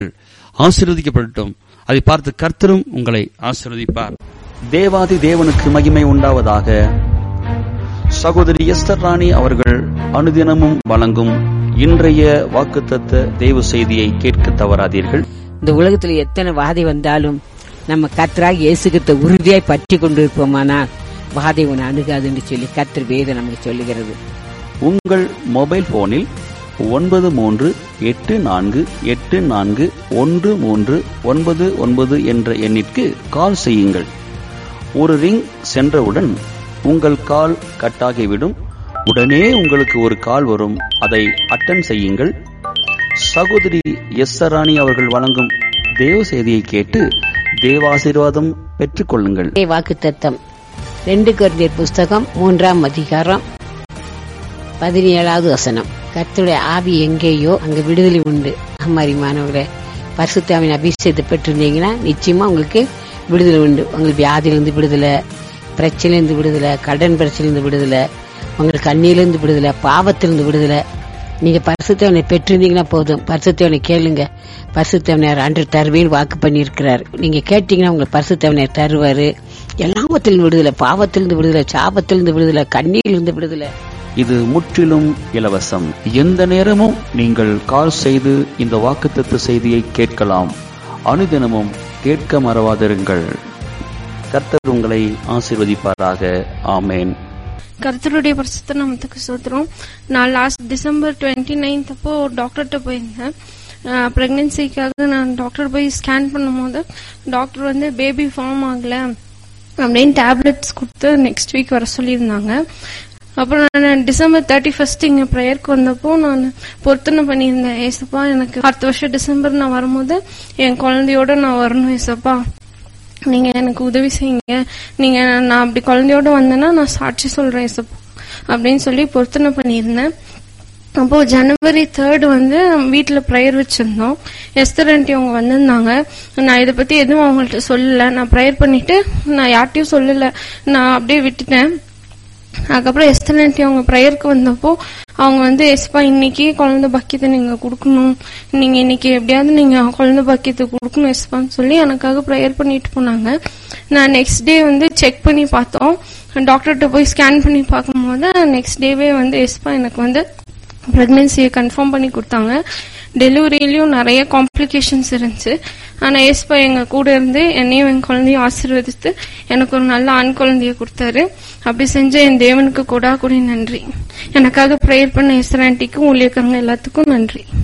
ஆசீர்வதிக்கப்படட்டும் அதை பார்த்து கர்த்தரும் உங்களை ஆசீர்வதிப்பார் தேவாதி தேவனுக்கு மகிமை உண்டாவதாக சகோதரி எஸ்தர் ராணி அவர்கள் அனுதினமும் வழங்கும் இன்றைய வாக்குத்தத்த தேவ செய்தியை கேட்க தவறாதீர்கள் இந்த உலகத்துல எத்தனை வாதை வந்தாலும் நம்ம கர்த்தராக இயேசுகிட்ட உறுதியாய் பற்றி கொண்டிருப்போமானால் வாதை உன்னை அணுகாதுன்னு சொல்லி கர்த்தர் வேதம் நமக்கு சொல்லுகிறது உங்கள் மொபைல் போனில் ஒன்பது மூன்று எட்டு நான்கு எட்டு நான்கு ஒன்று மூன்று ஒன்பது ஒன்பது என்ற எண்ணிற்கு கால் செய்யுங்கள் ஒரு ரிங் சென்றவுடன் உங்கள் கால் கட்டாகிவிடும் உடனே உங்களுக்கு ஒரு கால் வரும் அதை அட்டன் செய்யுங்கள் சகோதரி எஸ் ராணி அவர்கள் வழங்கும் தேவ செய்தியை கேட்டு தேவாசீர்வாதம் பெற்றுக்கொள்ளுங்கள் வாக்கு தத்தம் ரெண்டு குழந்தையர் புஸ்தகம் மூன்றாம் அதிகாரம் பதினேழாவது வசனம் கர்த்தருடைய ஆவி எங்கேயோ அங்க விடுதலை உண்டு அம்மாரிமானவர்களே பரிசுத்தாவின் அபிஷேகத்தை பெற்றிருந்தீங்கன்னா நிச்சயமா உங்களுக்கு விடுதலை உண்டு உங்களுக்கு வியாதியிலிருந்து விடுதலை பிரச்சனையிலிருந்து விடுதலை கடன் பிரச்சனையிலிருந்து விடுதலை உங்களுக்கு கண்ணியிலிருந்து விடுதலை பாவத்திலிருந்து விடுதலை நீங்க பரிசுத்தவனை பெற்றிருந்தீங்கன்னா போதும் பரிசுத்தவனை கேளுங்க பரிசுத்தவனர் அன்று தருவேன் வாக்கு பண்ணியிருக்கிறார் நீங்க கேட்டீங்கன்னா உங்களுக்கு பரிசுத்தவனர் தருவாரு எல்லாவத்திலிருந்து விடுதலை பாவத்திலிருந்து விடுதலை சாபத்திலிருந்து விடுதலை கண்ணியிலிருந்து விடுதலை இது முற்றிலும் இலவசம் எந்த நேரமும் நீங்கள் கால் செய்து இந்த வாக்குத்தத்த செய்தியை கேட்கலாம் அனுதினமும் கேட்க மறவாதிருங்கள் கர்த்தர் உங்களை ஆசீர்வதிப்பாராக ஆமேன் கர்த்தருடைய பரிசுத்த நாமத்துக்கு சோத்திரம் நான் லாஸ்ட் டிசம்பர் டுவெண்ட்டி நைன்த் அப்போ டாக்டர்கிட்ட போயிருந்தேன் ப்ரெக்னென்சிக்காக நான் டாக்டர் போய் ஸ்கேன் பண்ணும்போது டாக்டர் வந்து பேபி ஃபார்ம் ஆகல அப்படின்னு டேப்லெட்ஸ் கொடுத்து நெக்ஸ்ட் வீக் வர சொல்லியிருந்தாங்க அப்புறம் நான் டிசம்பர் தேர்ட்டி ஃபர்ஸ்ட் இங்க ப்ரேயருக்கு வந்தப்போ நான் பொருத்தனை பண்ணியிருந்தேன் ஏசப்பா எனக்கு அடுத்த வருஷம் டிசம்பர் நான் வரும்போது என் குழந்தையோட நான் வரணும் ஏசப்பா நீங்க எனக்கு உதவி செய்யுங்க நீங்க நான் அப்படி குழந்தையோட வந்தேன்னா நான் சாட்சி சொல்றேன் ஏசப்பா அப்படின்னு சொல்லி பொருத்தனை பண்ணியிருந்தேன் அப்போ ஜனவரி தேர்ட் வந்து வீட்டுல ப்ரேயர் வச்சிருந்தோம் எஸ்தர் ஆண்டி அவங்க வந்திருந்தாங்க நான் இதை பத்தி எதுவும் அவங்கள்ட்ட சொல்லல நான் ப்ரேயர் பண்ணிட்டு நான் யார்ட்டையும் சொல்லல நான் அப்படியே விட்டுட்டேன் அதுக்கப்புறம் எஸ்தர் ஆண்டி அவங்க ப்ரேயருக்கு வந்தப்போ அவங்க வந்து எஸ்பா இன்னைக்கு குழந்தை பாக்கியத்தை நீங்க கொடுக்கணும் நீங்க இன்னைக்கு எப்படியாவது நீங்க குழந்தை பாக்கியத்தை கொடுக்கணும் எஸ்பான்னு சொல்லி எனக்காக ப்ரேயர் பண்ணிட்டு போனாங்க நான் நெக்ஸ்ட் டே வந்து செக் பண்ணி பார்த்தோம் டாக்டர்கிட்ட போய் ஸ்கேன் பண்ணி பார்க்கும்போது நெக்ஸ்ட் டேவே வந்து எஸ்பா எனக்கு வந்து பிரெக்னன்சியை கன்ஃபார்ம் பண்ணி கொடுத்தாங்க டெலிவரியிலயும் நிறைய காம்ப்ளிகேஷன்ஸ் இருந்துச்சு ஆனா ஏஸ்பா எங்க கூட இருந்து என்னையும் என் குழந்தையும் ஆசீர்வதித்து எனக்கு ஒரு நல்ல ஆண் குழந்தைய கொடுத்தாரு அப்படி செஞ்ச என் தேவனுக்கு கூட கூட நன்றி எனக்காக ப்ரேயர் பண்ண எஸ்ராண்டிக்கும் ஊழியக்காரங்க எல்லாத்துக்கும் நன்றி